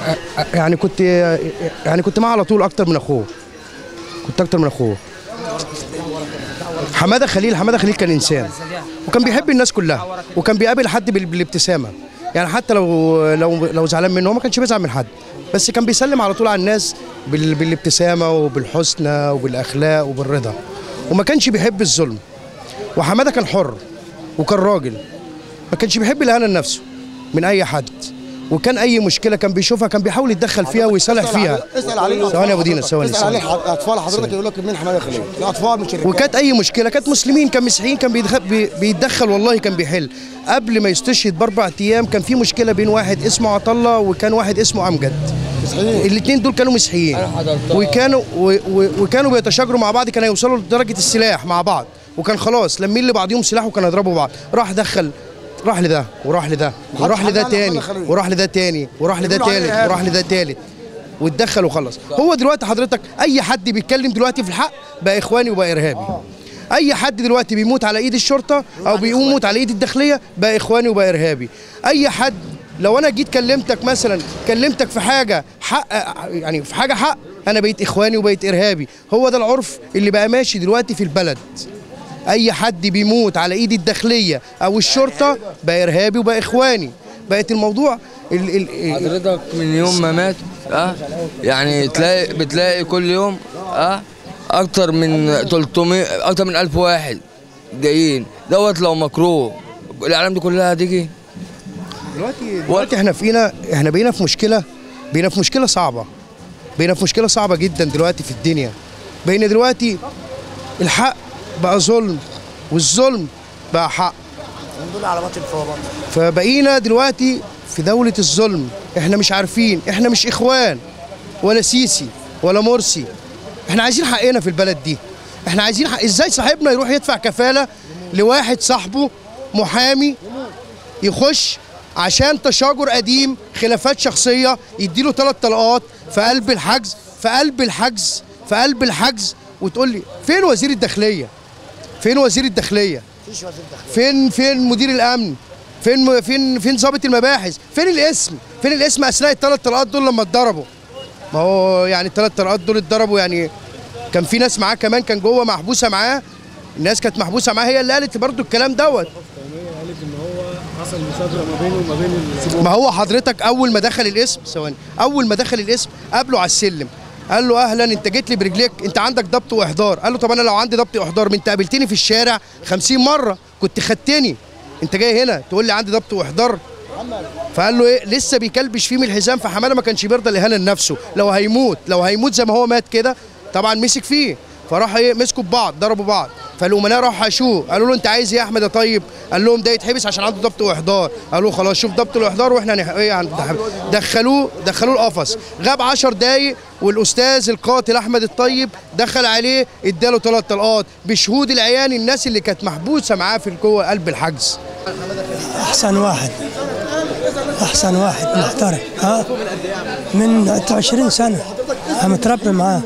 يعني كنت يعني كنت معاه على طول اكتر من اخوه كنت اكتر من اخوه حماده خليل حماده خليل كان انسان وكان بيحب الناس كلها وكان بيقابل حد بال- بالابتسامه يعني حتى لو لو لو زعلان منه هو ما كانش بيزعل من حد بس كان بيسلم على طول على الناس بال- بالابتسامه وبالحسنى وبالاخلاق وبالرضا وما كانش بيحب الظلم وحماده كان حر وكان راجل ما كانش بيحب الاهانه لنفسه من اي حد وكان اي مشكله كان بيشوفها كان بيحاول يتدخل فيها ويصالح فيها اسال عليه ثواني يا ابو دينا ثواني اسال عليه ثواني. اطفال حضرتك يقول لك مين حماده خليل الاطفال مش الرجاله وكانت اي مشكله كانت مسلمين كان مسيحيين كان بيدخل, بي- بيتدخل والله كان بيحل قبل ما يستشهد باربع ايام كان في مشكله بين واحد اسمه عطله وكان واحد اسمه امجد الاثنين دول كانوا مسيحيين وكانوا و و وكانوا بيتشاجروا مع بعض كانوا يوصلوا لدرجه السلاح مع بعض وكان خلاص لمين لبعضهم سلاح وكانوا يضربوا بعض راح دخل راح لده وراح لده وراح لده حد تاني على خليل. وراح لده تاني وراح لده بيقولوا عليه تالت إرهابي. وراح لده تالت واتدخل وخلص هو دلوقتي حضرتك اي حد بيتكلم دلوقتي في الحق بقى اخواني وبقى ارهابي اي حد دلوقتي بيموت على ايد الشرطه او بيموت على ايد الداخليه بقى اخواني وبقى ارهابي اي حد لو انا جيت كلمتك مثلا كلمتك في حاجه حق يعني في حاجه حق انا بقيت اخواني وبقيت ارهابي هو ده العرف اللي بقى ماشي دلوقتي في البلد اي حد بيموت على ايد الداخليه او الشرطه بقى ارهابي وبقى اخواني بقت الموضوع ال ال حضرتك من يوم ما مات اه يعني تلاقي بتلاقي كل يوم اه اكتر من 300 اكتر من 1000 واحد جايين دوت لو مكروه الاعلام دي كلها هتيجي دلوقتي دلوقتي احنا فينا احنا بقينا في مشكله بقينا في مشكله صعبه بقينا في مشكله صعبه جدا دلوقتي في الدنيا بقينا دلوقتي الحق بقى ظلم والظلم بقى حق دول علامات الفوضى فبقينا دلوقتي في دولة الظلم احنا مش عارفين احنا مش اخوان ولا سيسي ولا مرسي احنا عايزين حقنا في البلد دي احنا عايزين حق ازاي صاحبنا يروح يدفع كفالة لواحد صاحبه محامي يخش عشان تشاجر قديم خلافات شخصية يديله ثلاث طلقات في قلب الحجز في قلب الحجز في قلب الحجز وتقول لي فين وزير الداخلية فين وزير الداخلية مفيش وزير داخليه فين فين مدير الامن فين فين فين ضابط المباحث فين الاسم فين الاسم اثناء الثلاث طلقات دول لما اتضربوا ما هو يعني الثلاث طلقات دول اتضربوا يعني كان في ناس معاه كمان كان جوه محبوسه معاه الناس كانت محبوسه معاه هي اللي قالت برضو الكلام دوت حصل مشاجره ما بينه وما بين السيبوي ما هو حضرتك اول ما دخل الاسم ثواني اول ما دخل الاسم قابله على السلم قال له اهلا انت جيت لي برجليك انت عندك ضبط واحضار قال له طب انا لو عندي ضبط واحضار ما انت قابلتني في الشارع 50 مره كنت خدتني انت جاي هنا تقول لي عندي ضبط واحضار فقال له ايه لسه بيكلبش فيه من الحزام فحماده ما كانش بيرضى الاهانه لنفسه لو هيموت لو هيموت زي ما هو مات كده طبعا مسك فيه فراح ايه مسكوا ببعض ضربوا بعض فالامناء راحوا حشوه قالوا له انت عايز ايه يا احمد يا طيب قال لهم ده يتحبس عشان عنده ضبط واحضار قالوا خلاص شوف ضبط الاحضار واحنا هنح... ايه هنتحب- دخلوه دخلوه القفص غاب 10 دقايق والاستاذ القاتل احمد الطيب دخل عليه اداله ثلاث طلقات بشهود العيان الناس اللي كانت محبوسه معاه في جوه قلب الحجز احسن واحد احسن واحد محترم ها من 20 سنه انا متربي معاه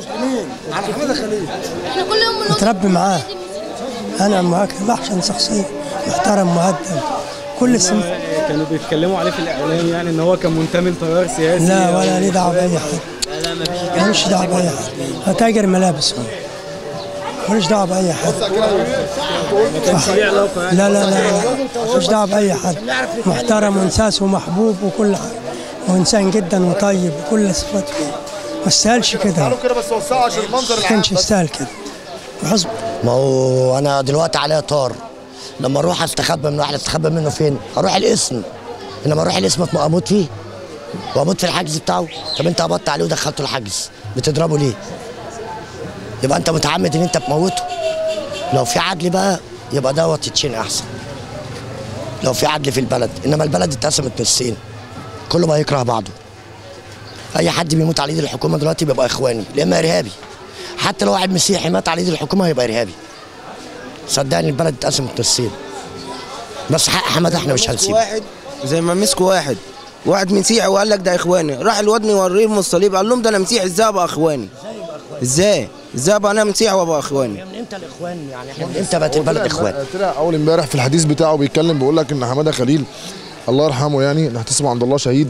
متربي معاه انا مهاجم احسن شخصيه محترم مؤدب كل سم كانوا بيتكلموا عليه في الاعلام يعني ان هو كان منتمي لتيار سياسي لا ولا ليه دعوه باي حد ملوش دعوه باي حد هو تاجر ملابس هو ملوش دعوه باي حد ما كانش ليه علاقه يعني لا لا لا لا ملوش دعوه باي حد محترم وانساس ومحبوب وكل حاجه وانسان جدا وطيب وكل صفاته ما استاهلش كده كده بس وسعوا عشان المنظر ما كانش يستاهل كده وحسب ما هو انا دلوقتي عليا طار لما اروح استخبى من واحد استخبى منه فين؟ اروح الاسم انما اروح الاسم اموت فيه واموت في الحجز بتاعه طب انت قبضت عليه ودخلته الحجز بتضربه ليه؟ يبقى انت متعمد ان انت تموته لو في عدل بقى يبقى دوت يتشين احسن لو في عدل في البلد انما البلد اتقسمت نصين كله بقى يكره بعضه اي حد بيموت على ايد الحكومه دلوقتي بيبقى اخواني يا اما ارهابي حتى لو واحد مسيحي مات على ايد الحكومه هيبقى ارهابي صدقني البلد اتقسمت نصين بس حق حماده احنا مش هنسيبه واحد زي ما مسكوا واحد واحد مسيحي وقال لك ده اخواني راح الواد يوريهم الصليب قال لهم ده انا مسيحي ازاي ابقى اخواني ازاي ازاي ابقى انا مسيحي وابقى اخواني من امتى الاخوان يعني احنا من امتى بقت البلد اخوان طلع اول امبارح في الحديث بتاعه بيتكلم بيقول لك ان حماده خليل الله يرحمه يعني نحتسبه عند الله شهيد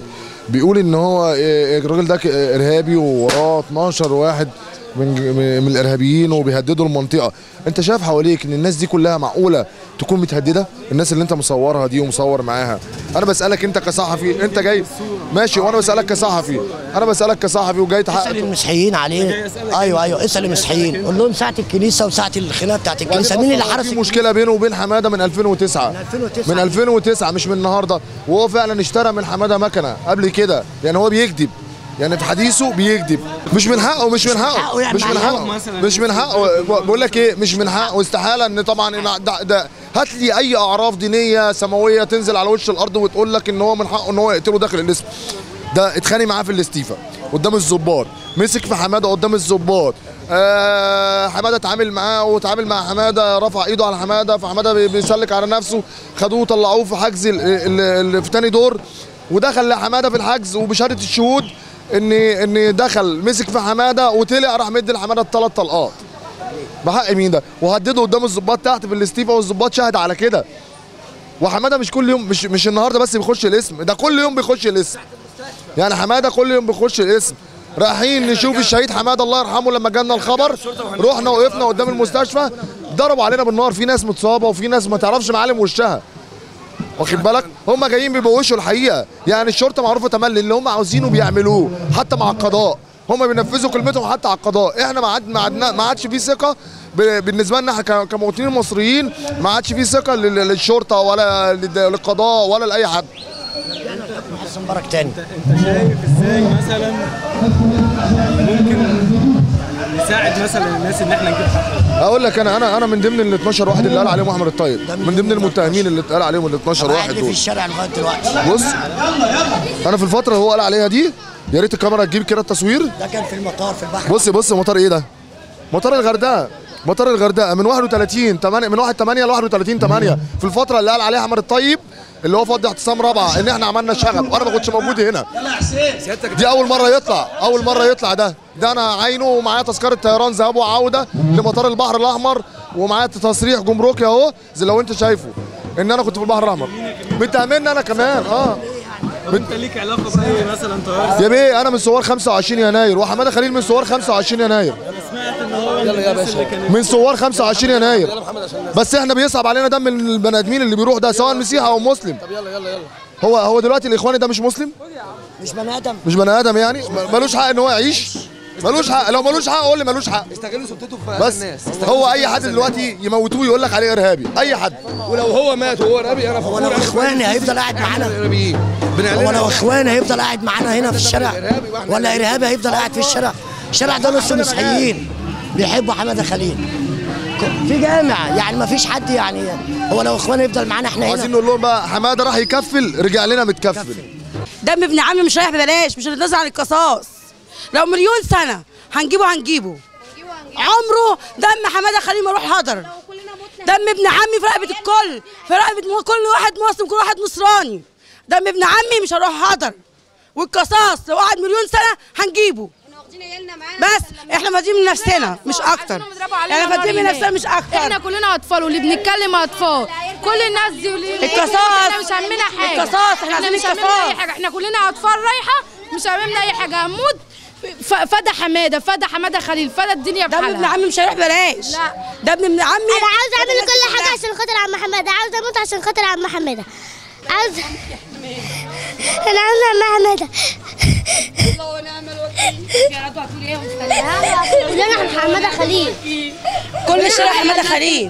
بيقول ان هو إيه، الراجل ده ك- ارهابي ووراه 12 واحد من من الارهابيين وبيهددوا المنطقه انت شايف حواليك ان الناس دي كلها معقوله تكون متهدده الناس اللي انت مصورها دي ومصور معاها انا بسالك انت كصحفي انت جاي ماشي وانا بسالك كصحفي انا بسالك كصحفي وجاي اسال تحقق المسيحيين عليه ايوه ايوه اسال المسيحيين قول لهم ساعه الكنيسه وساعه الخناقه بتاعت الكنيسه مين اللي حرس في مشكله بينه وبين حماده من 2009 من 2009. من 2009 مش من النهارده وهو فعلا اشترى من حماده مكنه قبل كده يعني هو بيكذب يعني في حديثه بيكذب مش من حقه مش من حقه حقه يعني مش من مع حقه مثلاً. مش من حقه بقول لك ايه مش من حقه استحاله ان طبعا إن ده, ده هات لي اي اعراف دينيه سماويه تنزل على وش الارض وتقول لك ان هو من حقه ان هو يقتله داخل الاسم ده اتخانق معاه في الاستيفا قدام الظباط مسك في حماده قدام الظباط آه حماده اتعامل معاه واتعامل مع حماده رفع ايده على حماده فحماده بي- بيسلك على نفسه خدوه طلعوه في حجز ال- ال- ال- في تاني دور ودخل لحماده في الحجز وبشهاده الشهود ان ان دخل مسك في حماده وطلع راح مدي لحماده الثلاث طلقات بحق مين ده وهدده قدام الظباط تحت في الاستيفا والظباط شهد على كده وحماده مش كل يوم مش مش النهارده بس بيخش الاسم ده كل يوم بيخش الاسم يعني حماده كل يوم بيخش الاسم رايحين نشوف الشهيد حماده الله يرحمه لما جالنا الخبر رحنا وقفنا قدام المستشفى ضربوا علينا بالنار في ناس متصابه وفي ناس ما تعرفش معالم وشها واخد بالك هم جايين بيبوشوا الحقيقه يعني الشرطه معروفه تملي اللي هم عاوزينه بيعملوه حتى مع القضاء هم بينفذوا كلمتهم حتى على القضاء احنا ما عاد ما عدنا ما عادش في ثقه ب- بالنسبه لنا احنا ك- كمواطنين مصريين ما عادش في ثقه لل- للشرطه ولا للد- للقضاء ولا لاي حد حسن مبارك تاني انت شايف ازاي مثلا ممكن يعني نساعد مثلا الناس ان احنا نجيب حقهم اقول لك انا انا انا من ضمن ال 12 واحد اللي قال عليهم احمد الطيب من ضمن المتهمين اللي اتقال عليهم ال 12 قاعد واحد لي في دول الشارع لغايه دلوقتي بص انا في الفتره اللي هو قال عليها دي يا ريت الكاميرا تجيب كده التصوير ده كان في المطار في البحر بص بص مطار ايه ده؟ مطار الغردقه مطار الغردقه من 31 8 من 1 8 ل 31 8 في الفتره اللي قال عليها احمد الطيب اللي هو فضي اعتصام رابعه ان احنا عملنا شغب وانا ما كنتش موجود هنا دي اول مره يطلع اول مره يطلع ده ده انا عينه ومعايا تذكره طيران ذهاب وعوده لمطار البحر الاحمر ومعايا تصريح جمركي اهو زي لو انت شايفه ان انا كنت في البحر الاحمر متهمني انا كمان اه طب انت ليك علاقه باي مثلا طيار يا بيه انا من صور 25 يناير وحماده خليل من صور 25 يناير سمعت ان هو من الناس اللي كانت من صور 25 يناير بس احنا بيصعب علينا دم البني ادمين اللي بيروح ده سواء مسيحي او مسلم طب يلا يلا يلا هو هو دلوقتي الاخواني ده مش مسلم مش بني ادم مش بني ادم يعني م- ملوش حق ان هو يعيش ملوش حق لو ملوش حق قول لي ملوش حق استغلوا سلطته في بس هو اي حد دلوقتي يموتوه يقول لك عليه ارهابي اي حد ولو هو مات وهو ارهابي انا هو لو اخواني هيفضل قاعد معانا ارهابيين هو لو اخواني هيفضل قاعد معانا هنا في الشارع ولا ارهابي هيفضل قاعد في الشارع الشارع ده نص مسيحيين بيحبوا حماده خليل ك- في جامع يعني ما فيش حد يعني هو لو اخواني يفضل معانا احنا عايزين هنا نقول لهم بقى حماده راح يكفل رجع لنا متكفل دم ابن عمي مش رايح ببلاش مش هنتنازل عن القصاص لو مليون سنه هنجيبه هنجيبه عمره دم حماده خليل ما يروح هدر دم ابن عمي في رقبه الكل في رقبه مو- كل واحد مسلم كل واحد نصراني دم ابن عمي مش هروح هدر والقصاص لو قعد مليون سنه هنجيبه بس احنا فاضيين من نفسنا مش اكتر احنا فاضيين من نفسنا مش اكتر احنا كلنا اطفال واللي بنتكلم اطفال كل الناس دي واللي القصاص. احنا مش همنا حاجه القصاص، احنا احنا عايزين مش همنا القصاص. اي حاجه احنا كلنا اطفال رايحه مش همنا اي حاجه هنموت ف- فدى حماده فدى حماده خليل فدى الدنيا دم ابن بحالها عمي مش هيروح ببلاش لا. دم ابن عمي انا عاوزه اعمل كل حاجه عشان خاطر عم حماده عاوزه اموت عشان خاطر عم حماده عاوزه انا عاوزه عم حماده الله ونعم الوكيل يا رب هتقولي ايه ومستنيها كلنا عم حماده خليل كل الشارع حماده خليل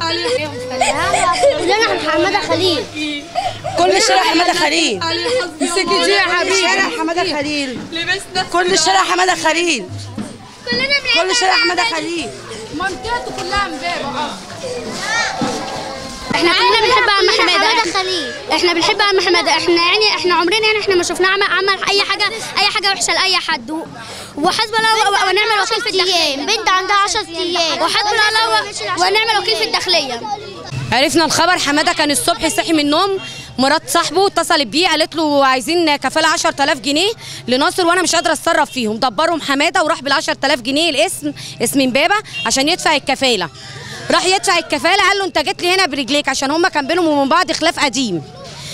كلنا عم حماده خليل كل الشارع حماده خليل مسكي دي يا حبيبي الشارع حماده خليل كل الشارع حماده خليل كل الشارع حماده خليل منطقته كلها امبابه احنا كلنا بنحب عم حماده خليل احنا بنحب عم حماده احنا يعني احنا عمرنا يعني احنا ما شفناه عمل, عمل اي حاجه اي حاجه وحشه لاي حد و- وحسب الله و- ونعم الوكيل في الداخليه بنت عندها 10 ايام وحسب الله و- ونعم الوكيل في الداخليه عرفنا الخبر حماده كان الصبح صحي من النوم مرات صاحبه اتصلت بيه قالت له عايزين كفاله 10000 جنيه لناصر وانا مش قادره اتصرف فيهم دبرهم حماده وراح بال 10000 جنيه الاسم اسم امبابه عشان يدفع الكفاله راح يدفع الكفاله قال له انت جيت لي هنا برجليك عشان هما كان بينهم وبين بعض خلاف قديم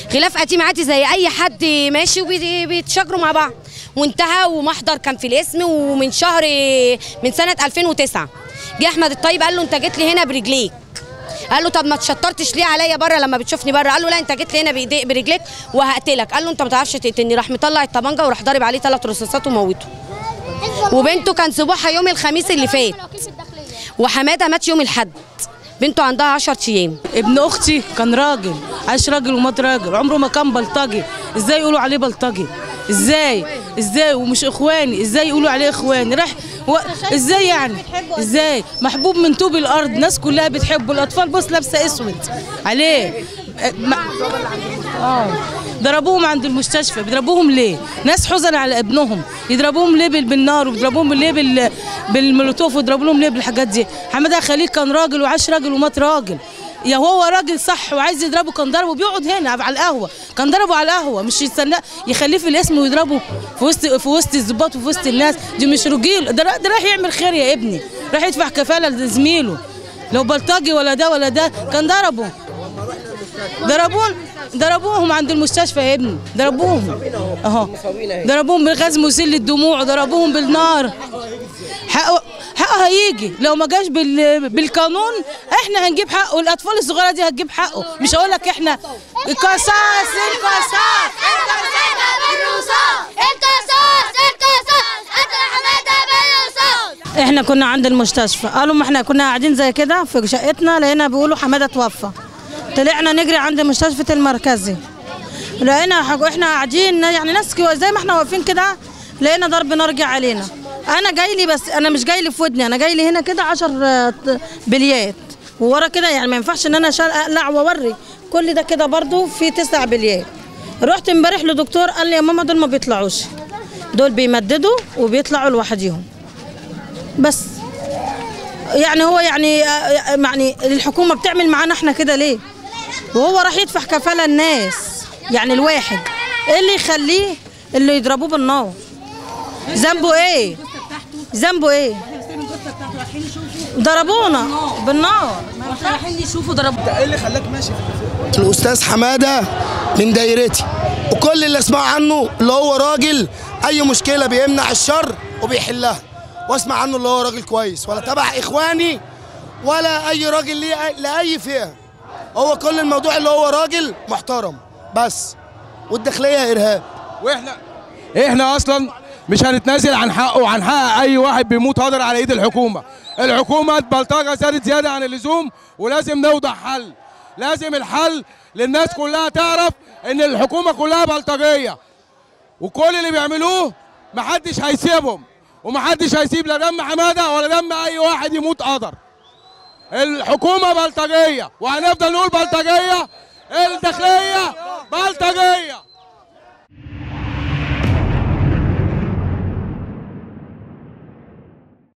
خلاف قديم عادي زي اي حد ماشي وبيتشاجروا مع بعض وانتهى ومحضر كان في الاسم ومن شهر من سنه 2009 جه احمد الطيب قال له انت جيت لي هنا برجليك قال له طب ما تشطرتش ليه عليا بره لما بتشوفني بره قال له لا انت جيت لي هنا بايديك برجليك وهقتلك قال له انت ما تعرفش تقتلني راح مطلع الطبنجه وراح ضارب عليه ثلاث رصاصات وموته وبنته كان سبوحها يوم الخميس اللي فات وحماده مات يوم الاحد بنته عندها 10 ايام ابن اختي كان راجل عاش راجل ومات راجل عمره ما كان بلطجي ازاي يقولوا عليه بلطجي ازاي ازاي ومش اخواني ازاي يقولوا عليه اخواني راح و... ازاي يعني ازاي محبوب من طوب الارض ناس كلها بتحبه الاطفال بص لابسه اسود عليه أه، ما... اه ضربوهم عند المستشفى بيضربوهم ليه ناس حزن على ابنهم يضربوهم ليه بال- بالنار ويضربوهم ليه بال... بالمولوتوف ويضربوا لهم ليه بالحاجات دي حماده خليل كان راجل وعاش راجل ومات راجل يا هو راجل صح وعايز يضربه كان ضربه بيقعد هنا على القهوه كان ضربه على القهوه مش يستنى يخليه في الاسم ويضربه في وسط في وسط الضباط وفي وسط الناس دي مش رجيل ده, را- ده راح يعمل خير يا ابني راح يدفع كفاله لزميله لو بلطجي ولا ده ولا ده كان ضربه ضربوهم ضربوهم عند المستشفى يا ابني ضربوهم اهو ضربوهم بالغاز مسيل للدموع ضربوهم بالنار حقه حقه هيجي لو ما جاش بال... بالقانون احنا هنجيب حقه والاطفال الصغيره دي هتجيب حقه مش هقول لك احنا القصاص القصاص احنا كنا عند المستشفى قالوا ما احنا كنا قاعدين زي كده في شقتنا لقينا بيقولوا حماده توفى طلعنا نجري عند مستشفى المركزي لقينا حاج- احنا قاعدين يعني ناس كو- زي ما احنا واقفين كده لقينا ضرب نار جه علينا انا جاي لي بس انا مش جاي لي في ودني انا جاي لي هنا كده 10 بليات وورا كده يعني ما ينفعش ان انا شال اقلع واوري كل ده كده برضو في تسع بليات رحت امبارح لدكتور قال لي يا ماما دول ما بيطلعوش دول بيمددوا وبيطلعوا لوحديهم بس يعني هو يعني يعني الحكومه بتعمل معانا احنا كده ليه وهو راح يدفع كفاله الناس يعني الواحد ايه اللي يخليه اللي يضربوه بالنار ذنبه ايه ذنبه ايه ضربونا بالنار رايحين يشوفوا ضربونا ايه اللي خلاك ماشي في الاستاذ حماده من دايرتي وكل اللي اسمع عنه اللي هو راجل اي مشكله بيمنع الشر وبيحلها واسمع عنه اللي هو راجل كويس ولا تبع اخواني ولا اي راجل ليه لاي فئه هو كل الموضوع اللي هو راجل محترم بس والداخليه ارهاب واحنا احنا اصلا مش هنتنازل عن حقه وعن حق اي واحد بيموت هدر على ايد الحكومه الحكومه البلطجه زادت زياده عن اللزوم ولازم نوضع حل لازم الحل للناس كلها تعرف ان الحكومه كلها بلطجيه وكل اللي بيعملوه محدش هيسيبهم ومحدش هيسيب لا دم حماده ولا دم اي واحد يموت قدر الحكومه بلطجيه وهنفضل نقول بلطجيه الداخليه بلطجيه